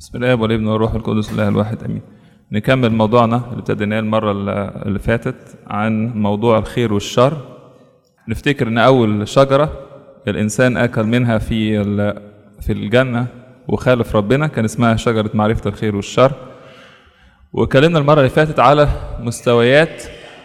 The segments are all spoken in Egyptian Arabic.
بسم الله والابن والروح القدس الله الواحد امين نكمل موضوعنا اللي ابتديناه المره اللي فاتت عن موضوع الخير والشر نفتكر ان اول شجره الانسان اكل منها في ال- في الجنه وخالف ربنا كان اسمها شجره معرفه الخير والشر واتكلمنا المره اللي فاتت على مستويات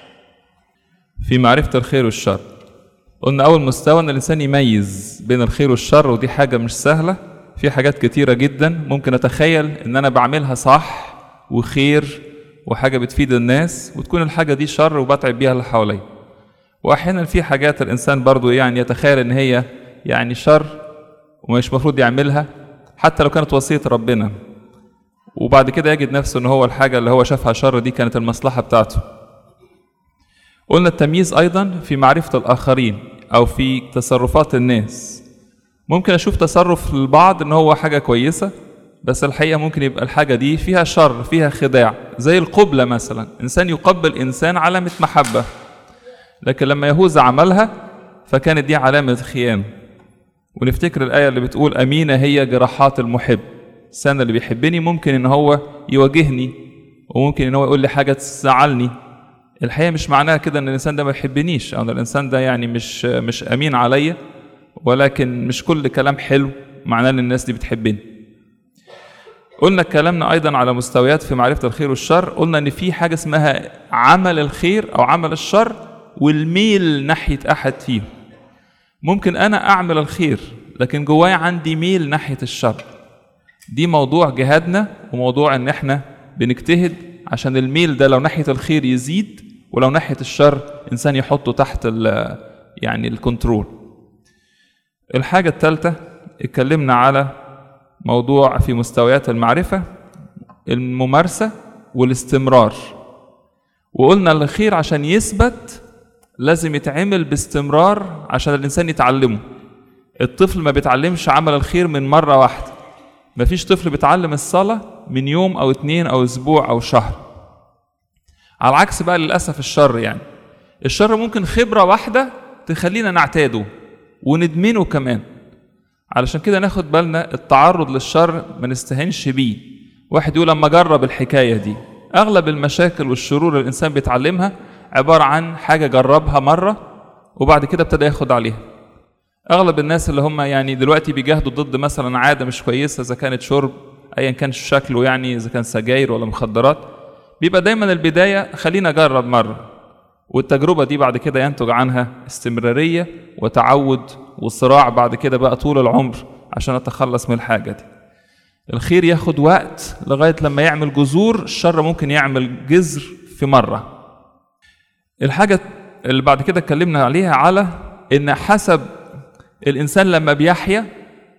في معرفه الخير والشر قلنا اول مستوى ان الانسان يميز بين الخير والشر ودي حاجه مش سهله في حاجات كتيره جدا ممكن اتخيل ان انا بعملها صح وخير وحاجه بتفيد الناس وتكون الحاجه دي شر وبتعب بيها اللي حواليا واحيانا في حاجات الانسان برضو يعني يتخيل ان هي يعني شر ومش المفروض يعملها حتى لو كانت وصيه ربنا وبعد كده يجد نفسه ان هو الحاجه اللي هو شافها شر دي كانت المصلحه بتاعته قلنا التمييز ايضا في معرفه الاخرين او في تصرفات الناس ممكن اشوف تصرف البعض ان هو حاجه كويسه بس الحقيقه ممكن يبقى الحاجه دي فيها شر فيها خداع زي القبله مثلا انسان يقبل انسان علامه محبه لكن لما يهوذا عملها فكانت دي علامه خيانه ونفتكر الايه اللي بتقول امينه هي جراحات المحب الانسان اللي بيحبني ممكن ان هو يواجهني وممكن ان هو يقول لي حاجه تزعلني الحقيقه مش معناها كده ان الانسان ده ما يحبنيش او ان الانسان ده يعني مش مش امين عليا ولكن مش كل كلام حلو معناه ان الناس دي بتحبني قلنا اتكلمنا ايضا على مستويات في معرفه الخير والشر قلنا ان في حاجه اسمها عمل الخير او عمل الشر والميل ناحيه احد فيهم ممكن انا اعمل الخير لكن جوايا عندي ميل ناحيه الشر دي موضوع جهادنا وموضوع ان احنا بنجتهد عشان الميل ده لو ناحيه الخير يزيد ولو ناحيه الشر انسان يحطه تحت ال يعني الكنترول الحاجه الثالثه اتكلمنا على موضوع في مستويات المعرفه الممارسه والاستمرار وقلنا الخير عشان يثبت لازم يتعمل باستمرار عشان الانسان يتعلمه الطفل ما بيتعلمش عمل الخير من مره واحده مفيش طفل بيتعلم الصلاه من يوم او اتنين او اسبوع او شهر على العكس بقى للاسف الشر يعني الشر ممكن خبره واحده تخلينا نعتاده وندمنه كمان علشان كده ناخد بالنا التعرض للشر ما نستهنش بيه واحد يقول اما اجرب الحكايه دي اغلب المشاكل والشرور اللي الانسان بيتعلمها عباره عن حاجه جربها مره وبعد كده ابتدى ياخد عليها اغلب الناس اللي هم يعني دلوقتي بيجاهدوا ضد مثلا عاده مش كويسه اذا كانت شرب ايا كان شكله يعني اذا كان سجاير ولا مخدرات بيبقى دايما البدايه خلينا اجرب مره والتجربه دي بعد كده ينتج عنها استمراريه وتعود وصراع بعد كده بقى طول العمر عشان اتخلص من الحاجه دي الخير ياخد وقت لغايه لما يعمل جذور الشر ممكن يعمل جذر في مره الحاجه اللي بعد كده اتكلمنا عليها على ان حسب الانسان لما بيحيا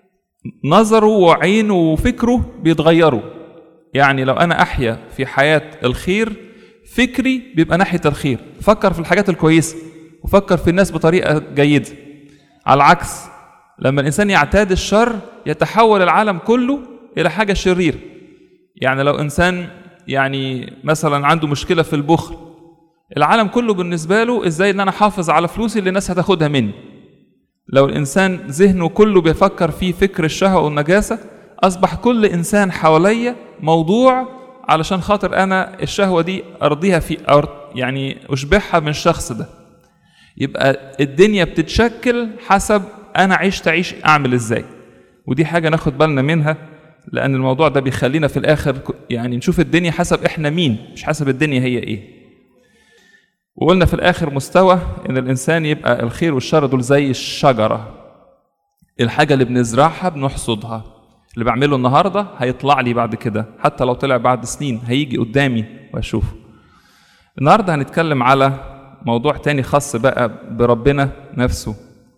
نظره وعينه وفكره بيتغيروا يعني لو انا احيا في حياه الخير فكري بيبقى ناحيه الخير فكر في الحاجات الكويسه وفكر في الناس بطريقه جيده على العكس لما الانسان يعتاد الشر يتحول العالم كله الى حاجه شريره يعني لو انسان يعني مثلا عنده مشكله في البخل العالم كله بالنسبه له ازاي ان انا احافظ على فلوسي اللي الناس هتاخدها مني لو الانسان ذهنه كله بيفكر في فكر الشهوه والنجاسه اصبح كل انسان حواليا موضوع علشان خاطر انا الشهوه دي ارضيها في أرض يعني اشبعها من الشخص ده يبقى الدنيا بتتشكل حسب انا عشت عيش اعمل ازاي ودي حاجه ناخد بالنا منها لان الموضوع ده بيخلينا في الاخر ك- يعني نشوف الدنيا حسب احنا مين مش حسب الدنيا هي ايه وقلنا في الاخر مستوى ان الانسان يبقى الخير والشر دول زي الشجره الحاجه اللي بنزرعها بنحصدها اللي بعمله النهارده هيطلع لي بعد كده حتى لو طلع بعد سنين هيجي قدامي واشوفه النهارده هنتكلم على موضوع تاني خاص بقى بربنا نفسه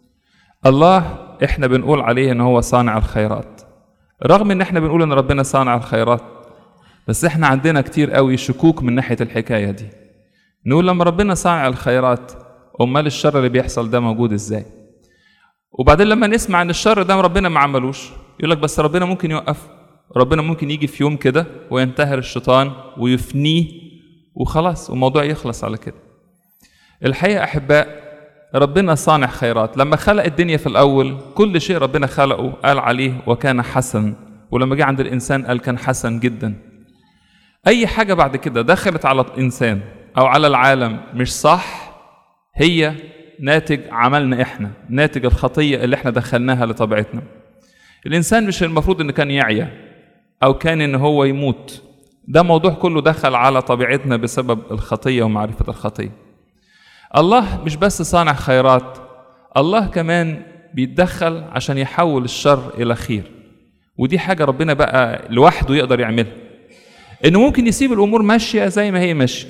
الله احنا بنقول عليه ان هو صانع الخيرات رغم ان احنا بنقول ان ربنا صانع الخيرات بس احنا عندنا كتير قوي شكوك من ناحيه الحكايه دي نقول لما ربنا صانع الخيرات امال الشر اللي بيحصل ده موجود ازاي وبعدين لما نسمع ان الشر ده ربنا ما عملوش يقول لك بس ربنا ممكن يوقفه ربنا ممكن يجي في يوم كده وينتهر الشيطان ويفنيه وخلاص والموضوع يخلص على كده الحقيقه احباء ربنا صانع خيرات لما خلق الدنيا في الاول كل شيء ربنا خلقه قال عليه وكان حسن ولما جه عند الإنسان قال كان حسن جدا أي حاجة بعد كده دخلت على الإنسان أو على العالم مش صح هي ناتج عملنا إحنا ناتج الخطية اللي إحنا دخلناها لطبيعتنا الإنسان مش المفروض إن كان يعيا أو كان إن هو يموت ده موضوع كله دخل على طبيعتنا بسبب الخطية ومعرفة الخطية الله مش بس صانع خيرات الله كمان بيتدخل عشان يحول الشر إلى خير ودي حاجة ربنا بقى لوحده يقدر يعملها إنه ممكن يسيب الأمور ماشية زي ما هي ماشية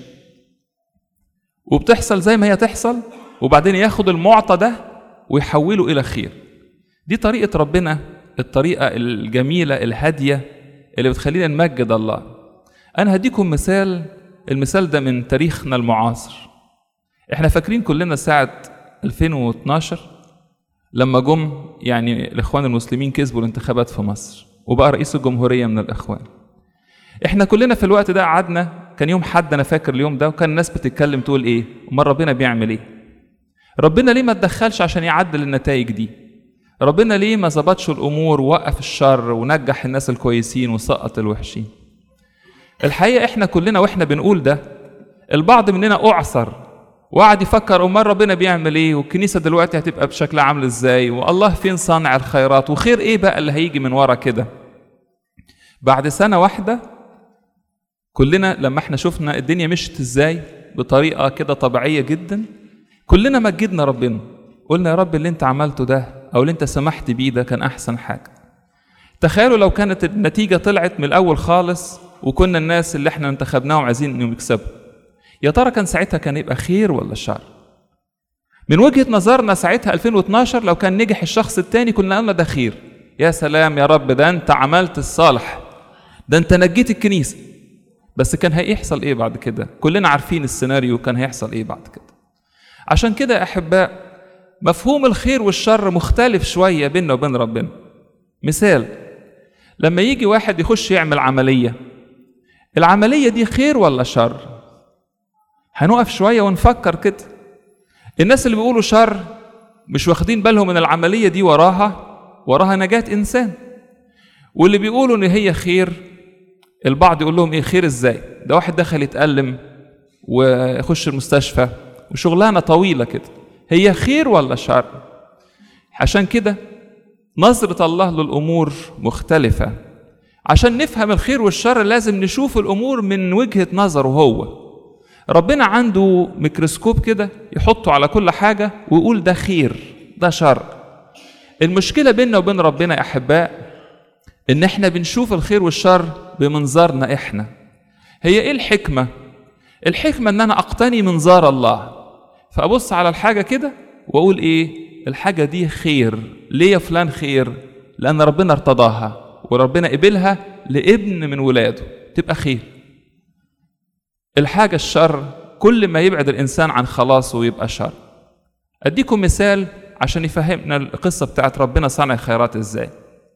وبتحصل زي ما هي تحصل وبعدين ياخد المعطى ده ويحوله إلى خير دي طريقة ربنا الطريقة الجميلة الهادية اللي بتخلينا نمجد الله أنا هديكم مثال المثال ده من تاريخنا المعاصر احنا فاكرين كلنا ساعة 2012 لما جم يعني الإخوان المسلمين كسبوا الانتخابات في مصر وبقى رئيس الجمهورية من الإخوان احنا كلنا في الوقت ده قعدنا كان يوم حد انا فاكر اليوم ده وكان الناس بتتكلم تقول ايه امال ربنا بيعمل ايه ربنا ليه ما تدخلش عشان يعدل النتائج دي ربنا ليه ما ظبطش الامور ووقف الشر ونجح الناس الكويسين وسقط الوحشين الحقيقه احنا كلنا واحنا بنقول ده البعض مننا اعثر وقعد يفكر امال ربنا بيعمل ايه والكنيسه دلوقتي هتبقى بشكل عامل ازاي والله فين صانع الخيرات وخير ايه بقى اللي هيجي من ورا كده بعد سنه واحده كلنا لما احنا شفنا الدنيا مشت ازاي بطريقه كده طبيعيه جدا كلنا مجدنا ربنا قلنا يا رب اللي انت عملته ده او اللي انت سمحت بيه ده كان احسن حاجه تخيلوا لو كانت النتيجه طلعت من الاول خالص وكنا الناس اللي احنا انتخبناهم عايزين انهم يكسبوا يا ترى كان ساعتها كان يبقى خير ولا شر من وجهه نظرنا ساعتها 2012 لو كان نجح الشخص التاني كنا قلنا ده خير يا سلام يا رب ده انت عملت الصالح ده انت نجيت الكنيسه بس كان هيحصل ايه بعد كده كلنا عارفين السيناريو كان هيحصل ايه بعد كده عشان كده يا احباء مفهوم الخير والشر مختلف شويه بيننا وبين ربنا مثال لما يجي واحد يخش يعمل عمليه العمليه دي خير ولا شر هنقف شويه ونفكر كده الناس اللي بيقولوا شر مش واخدين بالهم من العمليه دي وراها وراها نجاه انسان واللي بيقولوا ان هي خير البعض يقول لهم ايه خير ازاي ده واحد دخل يتألم ويخش المستشفى وشغلانة طويلة كده هي خير ولا شر عشان كده نظرة الله للأمور مختلفة عشان نفهم الخير والشر لازم نشوف الأمور من وجهة نظره هو ربنا عنده ميكروسكوب كده يحطه على كل حاجة ويقول ده خير ده شر المشكلة بيننا وبين ربنا يا أحباء إن إحنا بنشوف الخير والشر بمنظارنا إحنا هي إيه الحكمة؟ الحكمة إن أنا أقتني منظار الله فأبص على الحاجة كده وأقول إيه؟ الحاجة دي خير ليه يا فلان خير؟ لأن ربنا ارتضاها وربنا قبلها لابن من ولاده تبقى خير الحاجة الشر كل ما يبعد الإنسان عن خلاصه يبقى شر أديكم مثال عشان يفهمنا القصة بتاعت ربنا صنع خيرات إزاي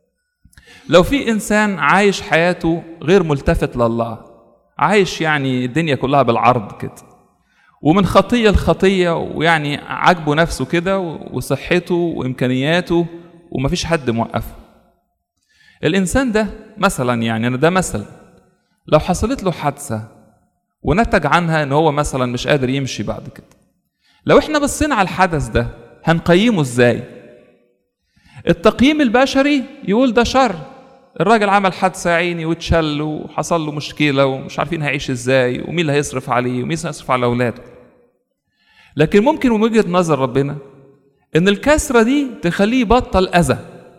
لو في إنسان عايش حياته غير ملتفت لله عايش يعني الدنيا كلها بالعرض كده ومن خطية لخطية ويعني عاجبه نفسه كده وصحته وإمكانياته ومفيش حد موقفه الإنسان ده مثلا يعني أنا ده مثل لو حصلت له حادثة ونتج عنها إن هو مثلا مش قادر يمشي بعد كده لو إحنا بصينا على الحدث ده هنقيمه إزاي؟ التقييم البشري يقول ده شر الراجل عمل حادثة يا عيني واتشل وحصل له مشكلة ومش عارفين هيعيش ازاي ومين اللي هيصرف عليه ومين هيصرف على أولاده لكن ممكن من وجهة نظر ربنا إن الكسرة دي تخليه يبطل أذى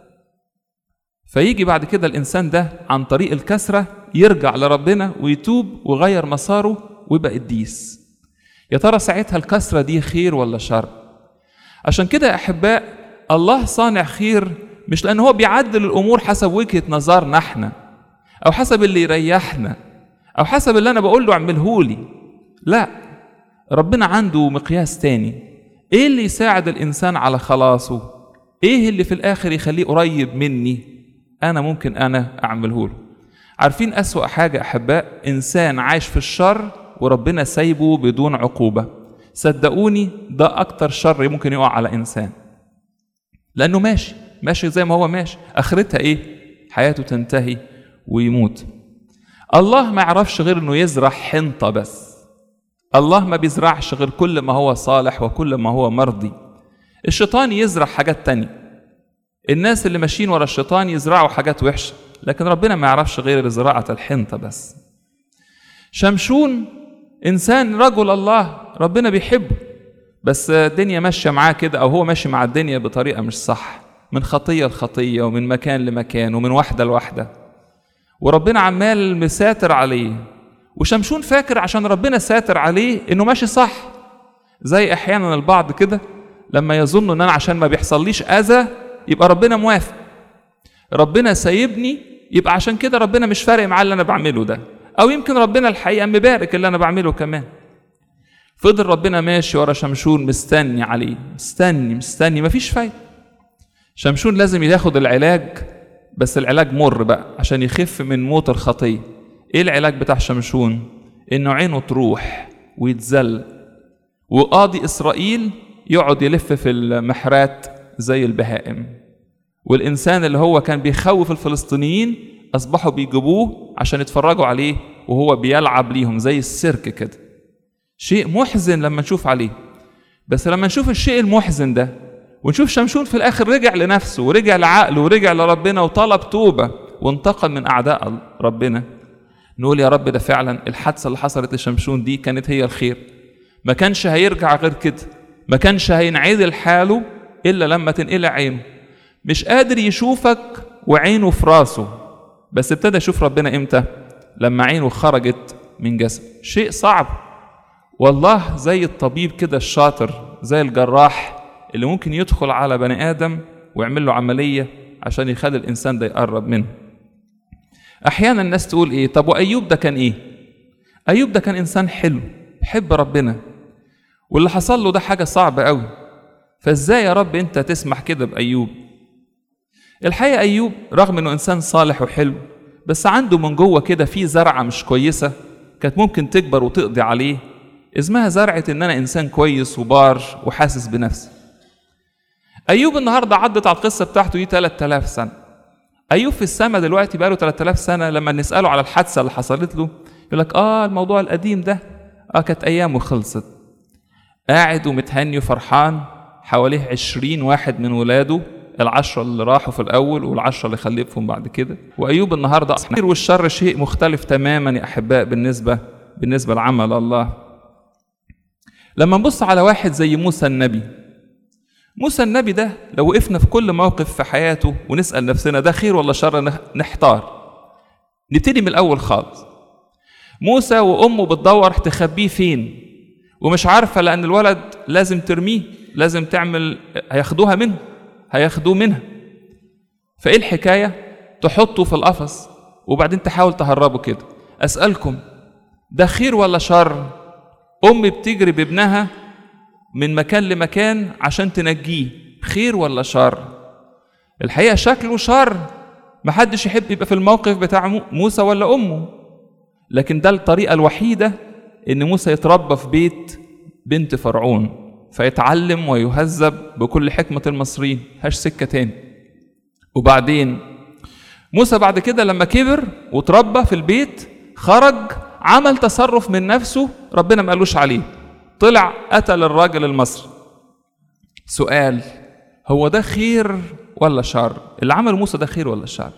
فيجي بعد كده الإنسان ده عن طريق الكسرة يرجع لربنا ويتوب ويغير مساره ويبقى قديس يا ترى ساعتها الكسرة دي خير ولا شر عشان كده يا أحباء الله صانع خير مش لأن هو بيعدل الأمور حسب وجهة نظرنا احنا أو حسب اللي يريحنا أو حسب اللي أنا بقول له اعمله لي لا ربنا عنده مقياس تاني إيه اللي يساعد الإنسان على خلاصه إيه اللي في الآخر يخليه قريب مني أنا ممكن أنا أعمله له عارفين أسوأ حاجة أحباء إنسان عايش في الشر وربنا سايبه بدون عقوبة صدقوني ده أكتر شر ممكن يقع على إنسان لأنه ماشي ماشي زي ما هو ماشي آخرتها إيه؟ حياته تنتهي ويموت الله ما يعرفش غير انه يزرع حنطة بس الله ما بيزرعش غير كل ما هو صالح وكل ما هو مرضي الشيطان يزرع حاجات تانية الناس اللي ماشيين ورا الشيطان يزرعوا حاجات وحشة لكن ربنا ما يعرفش غير زراعة الحنطة بس شمشون إنسان رجل الله ربنا بيحبه بس الدنيا ماشية معاه كده أو هو ماشي مع الدنيا بطريقة مش صح من خطية لخطية ومن مكان لمكان ومن واحدة لواحدة وربنا عمال مساتر عليه وشمشون فاكر عشان ربنا ساتر عليه انه ماشي صح زي احيانا البعض كده لما يظن ان انا عشان ما بيحصليش اذى يبقى ربنا موافق ربنا سايبني يبقى عشان كده ربنا مش فارق معاه اللي انا بعمله ده او يمكن ربنا الحقيقه مبارك اللي انا بعمله كمان فضل ربنا ماشي ورا شمشون مستني عليه مستني مستني مفيش فايده شمشون لازم ياخد العلاج بس العلاج مر بقى عشان يخف من موت الخطيه ايه العلاج بتاع شمشون انه عينه تروح ويتذل وقاضي اسرائيل يقعد يلف في المحرات زي البهائم والإنسان اللي هو كان بيخوف الفلسطينيين أصبحوا بيجيبوه عشان يتفرجوا عليه وهو بيلعب ليهم زي السيرك كده شيء محزن لما نشوف عليه بس لما نشوف الشيء المحزن ده ونشوف شمشون في الآخر رجع لنفسه ورجع لعقله ورجع لربنا وطلب توبة وانتقم من أعداء ربنا نقول يا رب ده فعلا الحادثة اللي حصلت لشمشون دي كانت هي الخير ما كانش هيرجع غير كده ما كانش هينعدل حاله إلا لما تنقلع عينه مش قادر يشوفك وعينه في راسه بس ابتدى يشوف ربنا امتى لما عينه خرجت من جسد شيء صعب والله زي الطبيب كده الشاطر زي الجراح اللي ممكن يدخل على بني ادم ويعمل له عمليه عشان يخلي الانسان ده يقرب منه احيانا الناس تقول ايه طب وايوب ده كان ايه ايوب ده كان انسان حلو بيحب ربنا واللي حصل له ده حاجه صعبه قوي فازاي يا رب انت تسمح كده بايوب الحقيقه ايوب رغم انه انسان صالح وحلو بس عنده من جوه كده في زرعه مش كويسه كانت ممكن تكبر وتقضي عليه اسمها زرعه ان انا انسان كويس وبار وحاسس بنفسي ايوب النهارده عدت على القصه بتاعته دي 3000 سنه ايوب في السماء دلوقتي بقاله 3000 سنه لما نساله على الحادثه اللي حصلت له يقول لك اه الموضوع القديم ده اه كانت ايامه خلصت قاعد ومتهني وفرحان حواليه عشرين واحد من ولاده العشرة اللي راحوا في الأول والعشرة اللي خلفهم بعد كده وأيوب النهاردة الخير والشر شيء مختلف تماما يا أحباء بالنسبة بالنسبة لعمل الله لما نبص على واحد زي موسى النبي موسى النبي ده لو وقفنا في كل موقف في حياته ونسأل نفسنا ده خير ولا شر نحتار نبتدي من الأول خالص موسى وأمه بتدور تخبيه فين ومش عارفة لأن الولد لازم ترميه لازم تعمل هياخدوها منه هياخدوه منها فايه الحكايه تحطه في القفص وبعدين تحاول تهربه كده اسالكم ده خير ولا شر ام بتجري بابنها من مكان لمكان عشان تنجيه خير ولا شر الحقيقه شكله شر محدش يحب يبقى في الموقف بتاع موسى ولا امه لكن ده الطريقه الوحيده ان موسى يتربى في بيت بنت فرعون فيتعلم ويهذب بكل حكمة المصريين هاش سكة تاني وبعدين موسى بعد كده لما كبر وتربى في البيت خرج عمل تصرف من نفسه ربنا ما قالوش عليه طلع قتل الراجل المصري سؤال هو ده خير ولا شر اللي عمل موسى ده خير ولا شر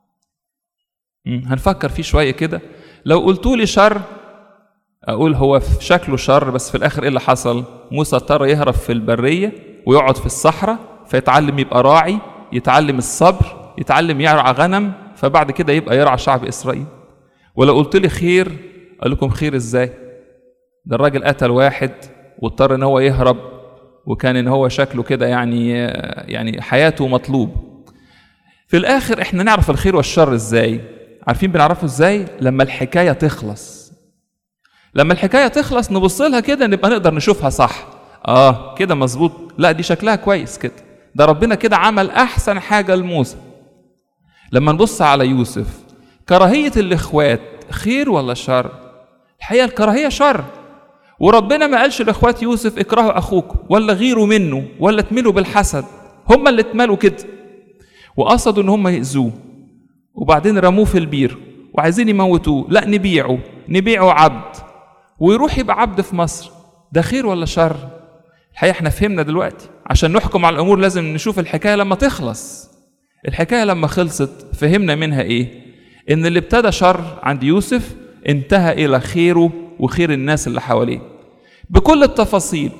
هنفكر فيه شوية كده لو قلتوا لي شر اقول هو في شكله شر بس في الاخر ايه اللي حصل موسى اضطر يهرب في البريه ويقعد في الصحراء فيتعلم يبقى راعي يتعلم الصبر يتعلم يرعى غنم فبعد كده يبقى يرعى شعب اسرائيل ولو قلت لي خير اقول لكم خير ازاي ده الراجل قتل واحد واضطر ان هو يهرب وكان ان هو شكله كده يعني يعني حياته مطلوب في الاخر احنا نعرف الخير والشر ازاي عارفين بنعرفه ازاي لما الحكايه تخلص لما الحكايه تخلص نبص لها كده نبقى نقدر نشوفها صح اه كده مظبوط لا دي شكلها كويس كده ده ربنا كده عمل احسن حاجه لموسى لما نبص على يوسف كراهيه الاخوات خير ولا شر الحقيقه الكراهيه شر وربنا ما قالش لاخوات يوسف اكرهوا اخوكم ولا غيروا منه ولا تملوا بالحسد هم اللي اتملوا كده وقصدوا ان هم يأذوه وبعدين رموه في البير وعايزين يموتوه لا نبيعه نبيعه عبد ويروح يبقى عبد في مصر ده خير ولا شر الحقيقة احنا فهمنا دلوقتي عشان نحكم على الأمور لازم نشوف الحكاية لما تخلص الحكاية لما خلصت فهمنا منها ايه ان اللي ابتدى شر عند يوسف انتهى الى خيره وخير الناس اللي حواليه بكل التفاصيل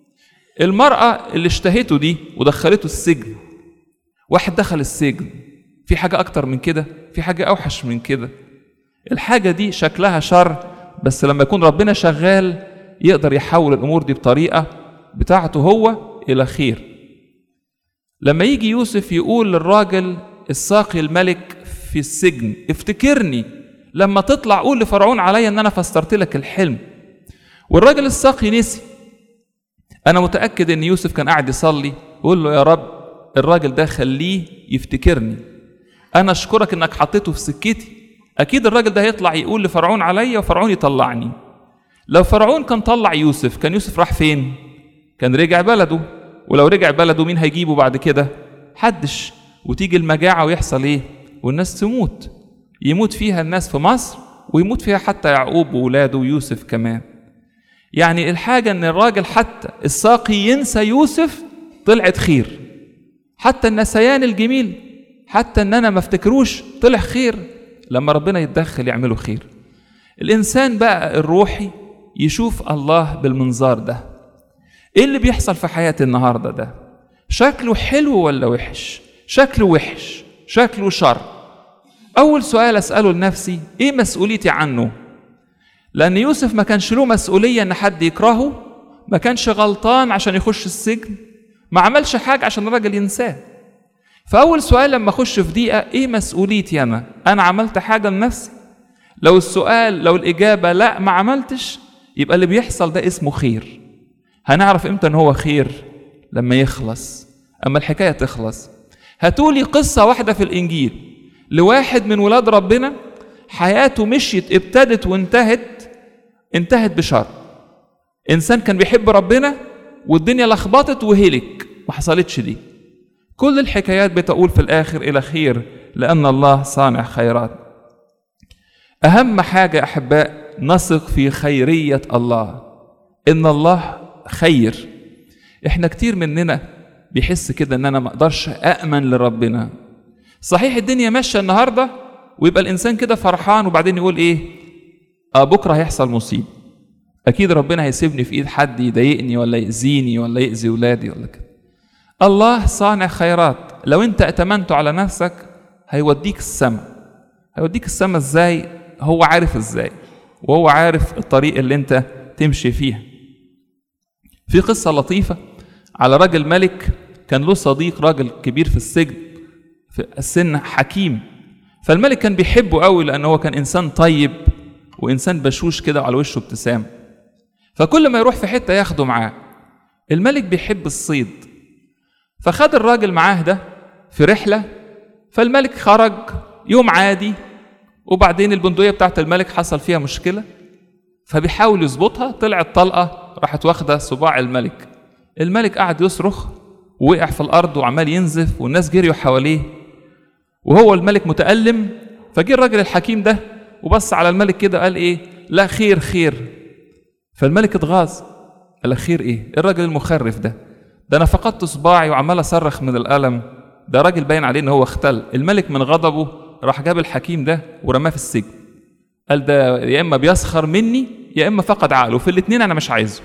المرأة اللي اشتهته دي ودخلته السجن واحد دخل السجن في حاجة أكتر من كده في حاجة أوحش من كده الحاجة دي شكلها شر بس لما يكون ربنا شغال يقدر يحول الأمور دي بطريقة بتاعته هو إلى خير لما يجي يوسف يقول للراجل الساقي الملك في السجن افتكرني لما تطلع قول لفرعون عليا ان انا فسرت لك الحلم والراجل الساقي نسي انا متاكد ان يوسف كان قاعد يصلي يقول له يا رب الراجل ده خليه يفتكرني انا اشكرك انك حطيته في سكتي اكيد الراجل ده هيطلع يقول لفرعون عليا وفرعون يطلعني لو فرعون كان طلع يوسف كان يوسف راح فين كان رجع بلده ولو رجع بلده مين هيجيبه بعد كده حدش وتيجي المجاعة ويحصل ايه والناس تموت يموت فيها الناس في مصر ويموت فيها حتى يعقوب وولاده ويوسف كمان يعني الحاجة ان الراجل حتى الساقي ينسى يوسف طلعت خير حتى النسيان الجميل حتى ان انا ما افتكروش طلع خير لما ربنا يتدخل يعمله خير الانسان بقى الروحي يشوف الله بالمنظار ده ايه اللي بيحصل في حياتي النهارده ده شكله حلو ولا وحش شكله وحش شكله شر اول سؤال اساله لنفسي ايه مسؤوليتي عنه لان يوسف ما كانش له مسؤوليه ان حد يكرهه ما كانش غلطان عشان يخش السجن ما عملش حاجه عشان الراجل ينساه فاول سؤال لما اخش في دقيقه ايه مسؤوليتي انا انا عملت حاجه لنفسي لو السؤال لو الاجابه لا ما عملتش يبقى اللي بيحصل ده اسمه خير هنعرف امتى ان هو خير لما يخلص اما الحكايه تخلص هاتولي قصه واحده في الانجيل لواحد من ولاد ربنا حياته مشيت ابتدت وانتهت انتهت بشر انسان كان بيحب ربنا والدنيا لخبطت وهلك ما حصلتش دي كل الحكايات بتقول في الاخر الى خير لان الله صانع خيرات اهم حاجه يا احباء نثق في خيريه الله ان الله خير احنا كتير مننا بيحس كده ان انا ما اقدرش اامن لربنا صحيح الدنيا ماشيه النهارده ويبقى الانسان كده فرحان وبعدين يقول ايه اه بكره هيحصل مصيبه اكيد ربنا هيسيبني في ايد حد يضايقني ولا ياذيني ولا ياذي ولادي ولا كده الله صانع خيرات لو انت اتمنته على نفسك هيوديك السماء هيوديك السماء ازاي هو عارف ازاي وهو عارف الطريق اللي انت تمشي فيها في قصة لطيفة على راجل ملك كان له صديق راجل كبير في السجن في السن حكيم فالملك كان بيحبه قوي لأنه هو كان إنسان طيب وإنسان بشوش كده على وشه ابتسام فكل ما يروح في حتة ياخده معاه الملك بيحب الصيد فخد الراجل معاه ده في رحلة فالملك خرج يوم عادي وبعدين البندقية بتاعت الملك حصل فيها مشكلة فبيحاول يظبطها طلعت طلقة راحت واخدة صباع الملك الملك قعد يصرخ ووقع في الأرض وعمال ينزف والناس جريوا حواليه وهو الملك متألم فجه الراجل الحكيم ده وبص على الملك كده قال ايه لا خير خير فالملك اتغاظ قال خير ايه الراجل المخرف ده ده انا فقدت صباعي وعمال اصرخ من الالم ده راجل باين عليه ان هو اختل الملك من غضبه راح جاب الحكيم ده ورماه في السجن قال ده يا اما بيسخر مني يا اما فقد عقله في الاثنين انا مش عايزه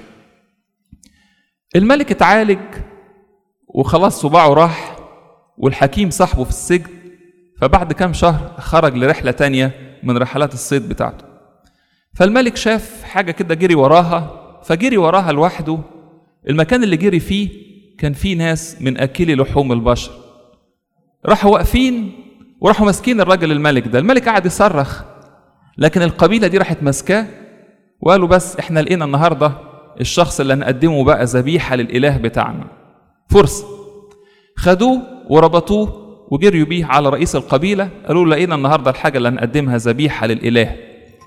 الملك اتعالج وخلاص صباعه راح والحكيم صاحبه في السجن فبعد كام شهر خرج لرحلة تانية من رحلات الصيد بتاعته فالملك شاف حاجة كده جري وراها فجري وراها لوحده المكان اللي جري فيه كان فيه ناس من أكلي لحوم البشر راحوا واقفين وراحوا ماسكين الراجل الملك ده الملك قعد يصرخ لكن القبيلة دي راحت ماسكاه وقالوا بس احنا لقينا النهاردة الشخص اللي هنقدمه بقى ذبيحة للإله بتاعنا فرصة خدوه وربطوه وجريوا بيه على رئيس القبيلة قالوا له لقينا النهاردة الحاجة اللي هنقدمها ذبيحة للإله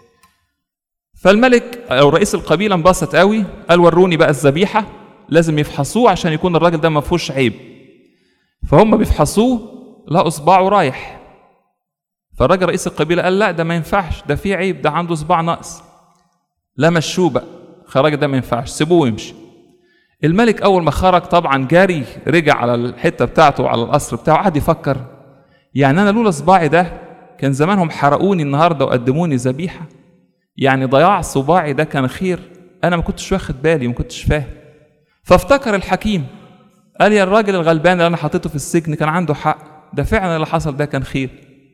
فالملك أو رئيس القبيلة انبسط قوي قال وروني بقى الذبيحة لازم يفحصوه عشان يكون الراجل ده ما فيهوش عيب فهم بيفحصوه لقوا صباعه رايح فالراجل رئيس القبيله قال لا ده ما ينفعش ده في عيب ده عنده صباع ناقص لا مشوه بقى خرج ده ما ينفعش سيبوه ويمشي الملك اول ما خرج طبعا جاري رجع على الحته بتاعته وعلى القصر بتاعه قعد يفكر يعني انا لولا صباعي ده كان زمانهم حرقوني النهارده وقدموني ذبيحه يعني ضياع صباعي ده كان خير انا ما كنتش واخد بالي ما كنتش فاهم فافتكر الحكيم قال يا الراجل الغلبان اللي انا حطيته في السجن كان عنده حق ده فعلا اللي حصل ده كان خير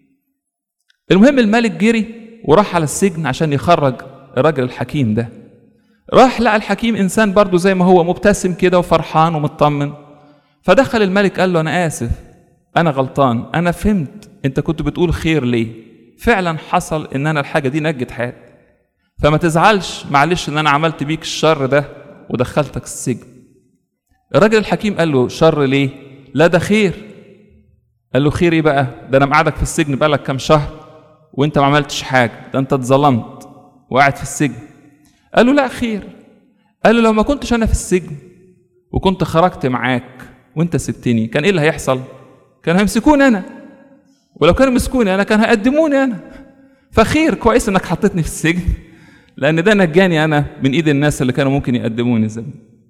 المهم الملك جري وراح على السجن عشان يخرج الراجل الحكيم ده راح لقى الحكيم انسان برضه زي ما هو مبتسم كده وفرحان ومطمن فدخل الملك قال له انا اسف انا غلطان انا فهمت انت كنت بتقول خير ليه فعلا حصل ان انا الحاجه دي نجت حياتي فما تزعلش معلش ان انا عملت بيك الشر ده ودخلتك السجن الراجل الحكيم قال له شر ليه لا ده خير قال له خير ايه بقى ده انا مقعدك في السجن بقالك كام شهر وانت ما عملتش حاجه ده انت اتظلمت وقاعد في السجن قال له لا خير قال له لو ما كنتش انا في السجن وكنت خرجت معاك وانت سبتني كان ايه اللي هيحصل كان هيمسكوني انا ولو كانوا مسكوني انا كان هيقدموني انا فخير كويس انك حطيتني في السجن لان ده نجاني انا من ايد الناس اللي كانوا ممكن يقدموني زي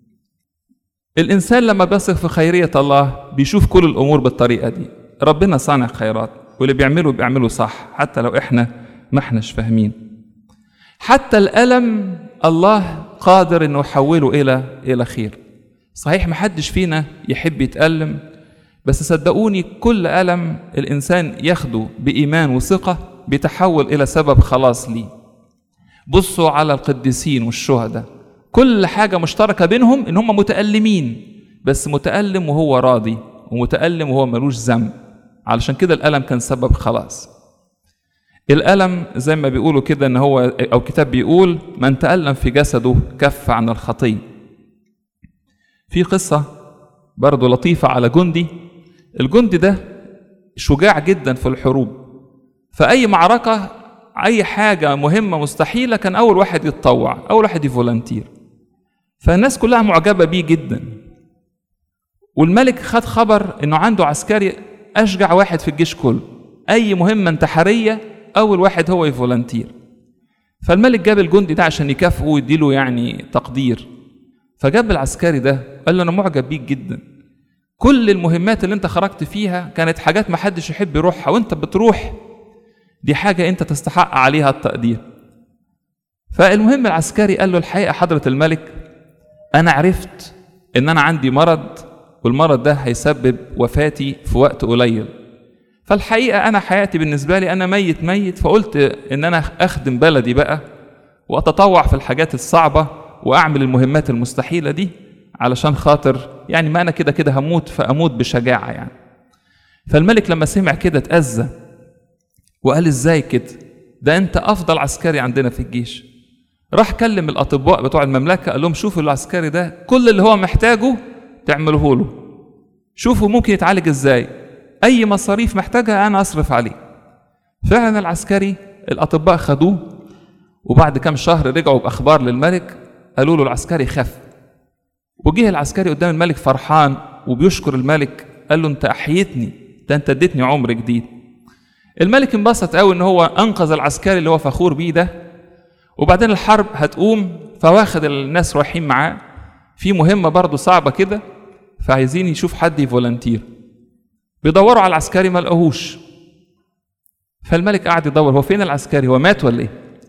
الانسان لما بيثق في خيريه الله بيشوف كل الامور بالطريقه دي ربنا صانع خيرات واللي بيعمله بيعمله صح حتى لو احنا ما احناش فاهمين حتى الالم الله قادر انه يحوله الى الى خير صحيح محدش فينا يحب يتالم بس صدقوني كل الم الانسان ياخده بايمان وثقه بيتحول الى سبب خلاص ليه بصوا على القديسين والشهداء كل حاجه مشتركه بينهم ان هم متالمين بس متالم وهو راضي ومتالم وهو ملوش ذنب علشان كده الالم كان سبب خلاص الألم زي ما بيقولوا كده إن هو أو كتاب بيقول من تألم في جسده كف عن الخطية. في قصة برضه لطيفة على جندي الجندي ده شجاع جدا في الحروب فأي معركة أي حاجة مهمة مستحيلة كان أول واحد يتطوع أول واحد يفولنتير فالناس كلها معجبة بيه جدا والملك خد خبر إنه عنده عسكري أشجع واحد في الجيش كله أي مهمة انتحارية أول واحد هو يفولنتير فالملك جاب الجندي ده عشان يكافئه ويديله يعني تقدير فجاب العسكري ده قال له أنا معجب بيك جدا كل المهمات اللي أنت خرجت فيها كانت حاجات ما حدش يحب يروحها وأنت بتروح دي حاجة أنت تستحق عليها التقدير فالمهم العسكري قال له الحقيقة حضرة الملك أنا عرفت إن أنا عندي مرض والمرض ده هيسبب وفاتي في وقت قليل فالحقيقة أنا حياتي بالنسبة لي أنا ميت ميت فقلت إن أنا أخدم بلدي بقى وأتطوع في الحاجات الصعبة وأعمل المهمات المستحيلة دي علشان خاطر يعني ما أنا كده كده هموت فأموت بشجاعة يعني فالملك لما سمع كده اتأذى وقال إزاي كده ده أنت أفضل عسكري عندنا في الجيش راح كلم الأطباء بتوع المملكة قال لهم شوفوا العسكري ده كل اللي هو محتاجه تعملوه له شوفوا ممكن يتعالج إزاي اي مصاريف محتاجها انا اصرف عليه فعلا العسكري الاطباء خدوه وبعد كام شهر رجعوا باخبار للملك قالوا له العسكري خف وجه العسكري قدام الملك فرحان وبيشكر الملك قال له انت احيتني ده انت اديتني عمر جديد الملك انبسط قوي ان هو انقذ العسكري اللي هو فخور بيه ده وبعدين الحرب هتقوم فواخد الناس رايحين معاه في مهمه برضه صعبه كده فعايزين يشوف حد يفولنتير بيدوروا على العسكري ما لقوهوش فالملك قعد يدور هو فين العسكري هو مات ولا ايه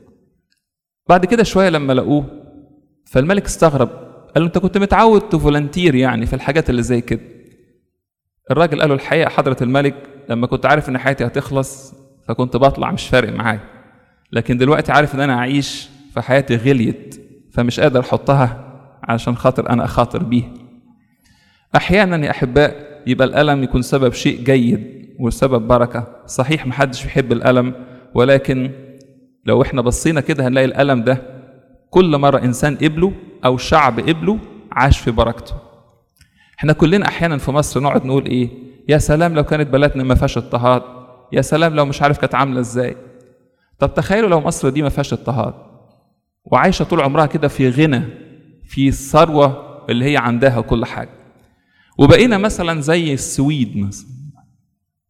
بعد كده شويه لما لقوه فالملك استغرب قال له انت كنت متعود تفولنتير يعني في الحاجات اللي زي كده الراجل قال له الحقيقه حضره الملك لما كنت عارف ان حياتي هتخلص فكنت بطلع مش فارق معايا لكن دلوقتي عارف ان انا اعيش فحياتي غليت فمش قادر احطها عشان خاطر انا اخاطر بيها احيانا يا احباء يبقى الألم يكون سبب شيء جيد وسبب بركة صحيح محدش بيحب الألم ولكن لو احنا بصينا كده هنلاقي الألم ده كل مرة إنسان قبله أو شعب قبله عاش في بركته احنا كلنا أحيانا في مصر نقعد نقول إيه يا سلام لو كانت بلدنا ما فيهاش اضطهاد يا سلام لو مش عارف كانت عاملة إزاي طب تخيلوا لو مصر دي ما فيهاش اضطهاد وعايشة طول عمرها كده في غنى في الثروة اللي هي عندها كل حاجة وبقينا مثلا زي السويد مثلا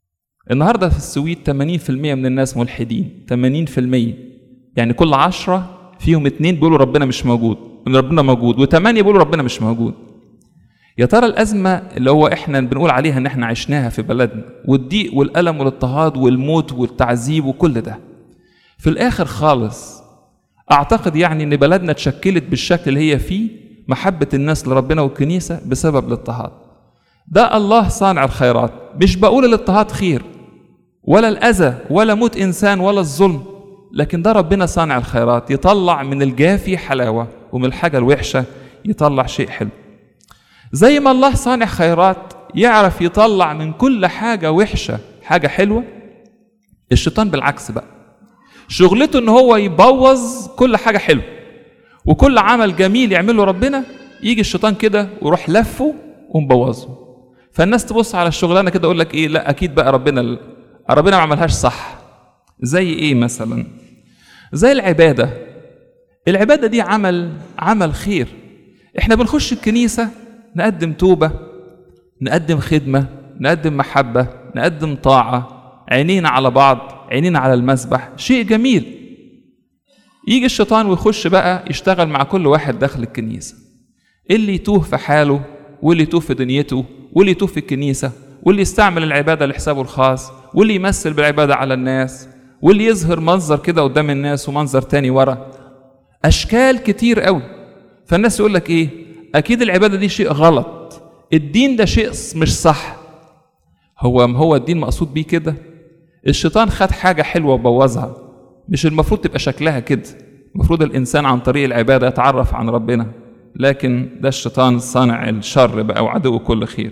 النهارده في السويد 80% من الناس ملحدين 80% يعني كل عشرة فيهم اتنين بيقولوا ربنا مش موجود ان ربنا موجود وثمانية بيقولوا ربنا مش موجود يا ترى الأزمة اللي هو احنا بنقول عليها ان احنا عشناها في بلدنا والضيق والألم والاضطهاد والموت والتعذيب وكل ده في الآخر خالص أعتقد يعني إن بلدنا اتشكلت بالشكل اللي هي فيه محبة الناس لربنا والكنيسة بسبب الاضطهاد ده الله صانع الخيرات مش بقول الاضطهاد خير ولا الأذى ولا موت إنسان ولا الظلم لكن ده ربنا صانع الخيرات يطلع من الجافي حلاوة ومن الحاجة الوحشة يطلع شيء حلو زي ما الله صانع خيرات يعرف يطلع من كل حاجة وحشة حاجة حلوة الشيطان بالعكس بقى شغلته ان هو يبوظ كل حاجة حلوة وكل عمل جميل يعمله ربنا يجي الشيطان كده ويروح لفه ومبوظه فالناس تبص على الشغلانه كده يقول لك ايه لا اكيد بقى ربنا ال... ربنا ما عملهاش صح زي ايه مثلا زي العباده العباده دي عمل عمل خير احنا بنخش الكنيسه نقدم توبه نقدم خدمه نقدم محبه نقدم طاعه عينينا على بعض عينينا على المسبح شيء جميل يجي الشيطان ويخش بقى يشتغل مع كل واحد داخل الكنيسه اللي يتوه في حاله واللي يتوه في دنيته واللي يتوه في الكنيسة واللي يستعمل العبادة لحسابه الخاص واللي يمثل بالعبادة على الناس واللي يظهر منظر كده قدام الناس ومنظر تاني ورا أشكال كتير قوي فالناس يقول لك إيه أكيد العبادة دي شيء غلط الدين ده شيء مش صح هو هو الدين مقصود بيه كده الشيطان خد حاجة حلوة وبوظها مش المفروض تبقى شكلها كده المفروض الإنسان عن طريق العبادة يتعرف عن ربنا لكن ده الشيطان صانع الشر بقى وعدو كل خير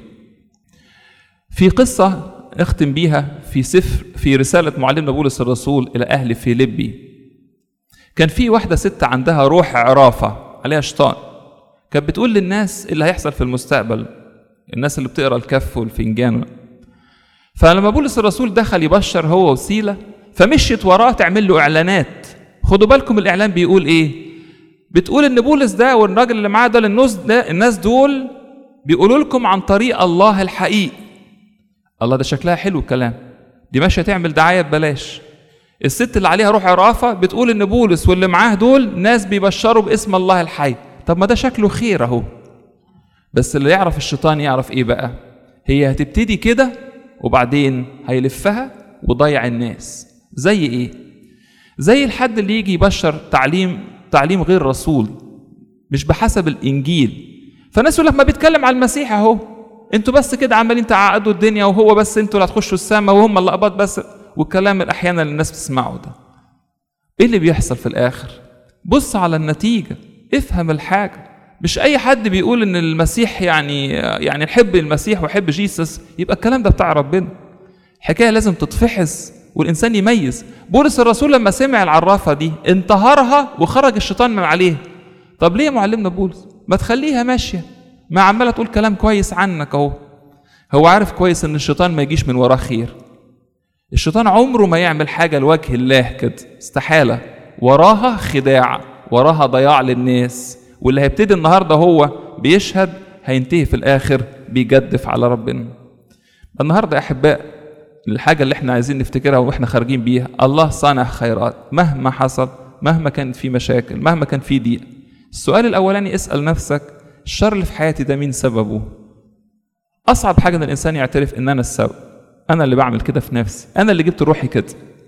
في قصة اختم بيها في سفر في رسالة معلمنا بولس الرسول إلى أهل فيليبي كان في واحدة ست عندها روح عرافة عليها شيطان كانت بتقول للناس اللي هيحصل في المستقبل الناس اللي بتقرا الكف والفنجان فلما بولس الرسول دخل يبشر هو وسيلة فمشيت وراه تعمل له إعلانات خدوا بالكم الإعلان بيقول إيه بتقول ان بولس ده والراجل اللي معاه ده الناس ده الناس دول بيقولوا لكم عن طريق الله الحقيقي الله ده شكلها حلو الكلام دي ماشيه تعمل دعايه ببلاش الست اللي عليها روح عرافه بتقول ان بولس واللي معاه دول ناس بيبشروا باسم الله الحي طب ما ده شكله خير اهو بس اللي يعرف الشيطان يعرف ايه بقى هي هتبتدي كده وبعدين هيلفها وضيع الناس زي ايه زي الحد اللي يجي يبشر تعليم تعليم غير رسول مش بحسب الانجيل فالناس يقول لك ما بيتكلم على المسيح اهو انتوا بس كده عمالين تعقدوا الدنيا وهو بس انتوا اللي هتخشوا السماء وهم اللي قبض بس والكلام الاحيانا اللي الناس بتسمعه ده ايه اللي بيحصل في الاخر بص على النتيجه افهم الحاجه مش اي حد بيقول ان المسيح يعني يعني نحب المسيح وحب جيسس يبقى الكلام ده بتاع ربنا حكايه لازم تتفحص والانسان يميز بولس الرسول لما سمع العرافه دي انتهرها وخرج الشيطان من عليه طب ليه يا معلمنا بولس ما تخليها ماشيه ما عماله تقول كلام كويس عنك اهو هو عارف كويس ان الشيطان ما يجيش من وراه خير الشيطان عمره ما يعمل حاجه لوجه الله كده استحاله وراها خداع وراها ضياع للناس واللي هيبتدي النهارده هو بيشهد هينتهي في الاخر بيجدف على ربنا النهارده يا احباء الحاجة اللي احنا عايزين نفتكرها واحنا خارجين بيها الله صانع خيرات مهما حصل مهما كانت في مشاكل مهما كان في ضيق السؤال الأولاني اسأل نفسك الشر اللي في حياتي ده مين سببه أصعب حاجة إن الإنسان يعترف إن أنا السبب أنا اللي بعمل كده في نفسي أنا اللي جبت روحي كده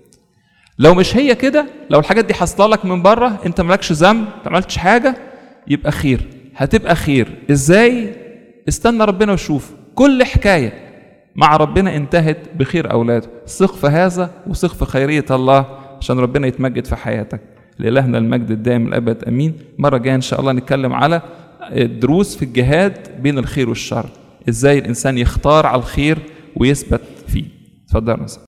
لو مش هي كده لو الحاجات دي حصلة لك من بره أنت مالكش ذنب ما عملتش حاجة يبقى خير هتبقى خير إزاي استنى ربنا وشوف كل حكاية مع ربنا انتهت بخير أولاده ثق في هذا وثق في خيرية الله عشان ربنا يتمجد في حياتك لإلهنا المجد الدائم الأبد أمين مرة جاية إن شاء الله نتكلم على الدروس في الجهاد بين الخير والشر إزاي الإنسان يختار على الخير ويثبت فيه اتفضل